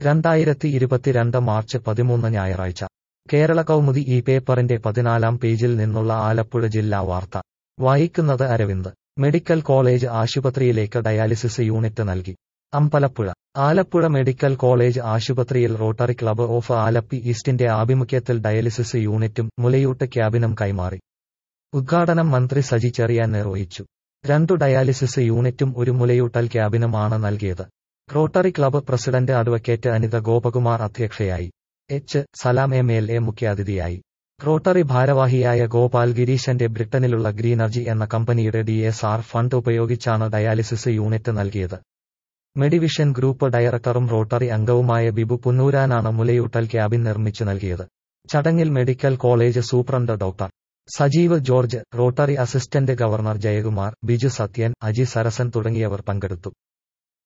രണ്ടായിരത്തി ഇരുപത്തിരണ്ട് മാർച്ച് പതിമൂന്ന് ഞായറാഴ്ച കേരള കൗമുദി ഈ പേപ്പറിന്റെ പതിനാലാം പേജിൽ നിന്നുള്ള ആലപ്പുഴ ജില്ലാ വാർത്ത വായിക്കുന്നത് അരവിന്ദ് മെഡിക്കൽ കോളേജ് ആശുപത്രിയിലേക്ക് ഡയാലിസിസ് യൂണിറ്റ് നൽകി അമ്പലപ്പുഴ ആലപ്പുഴ മെഡിക്കൽ കോളേജ് ആശുപത്രിയിൽ റോട്ടറി ക്ലബ്ബ് ഓഫ് ആലപ്പി ഈസ്റ്റിന്റെ ആഭിമുഖ്യത്തിൽ ഡയാലിസിസ് യൂണിറ്റും മുലയൂട്ട് ക്യാബിനും കൈമാറി ഉദ്ഘാടനം മന്ത്രി സജി ചെറിയാൻ നിർവഹിച്ചു രണ്ടു ഡയാലിസിസ് യൂണിറ്റും ഒരു മുലയൂട്ടൽ ക്യാബിനുമാണ് നൽകിയത് rotary club president advocate Anitha Gopakumar അധ്യക്ഷയായി H Salam M L A മുഖ്യാതിഥിയായി റോട്ടറി ഭാരവാഹിയായ ഗോപാൽ ഗിരീശന്റെ ബ്രിട്ടനിലുള്ള ഗ്രീനർജി എന്ന കമ്പനിയുടെ ഡി എസ് ആർ ഫണ്ട് ഉപയോഗിച്ചാണ് ഡയാലിസിസ് യൂണിറ്റ് നൽകിയത് മെഡിവിഷൻ ഗ്രൂപ്പ് ഡയറക്ടറും റോട്ടറി അംഗവുമായ ബിബു പുന്നൂരാനാണ് മുലയൂട്ടൽ ക്യാബിൻ നിർമ്മിച്ചു നൽകിയത് ചടങ്ങിൽ medical college superintendent doctor Sajeev George rotary assistant governor Jayakumar Biju Sathyan Aji Sarasan തുടങ്ങിയവർ പങ്കെടുത്തു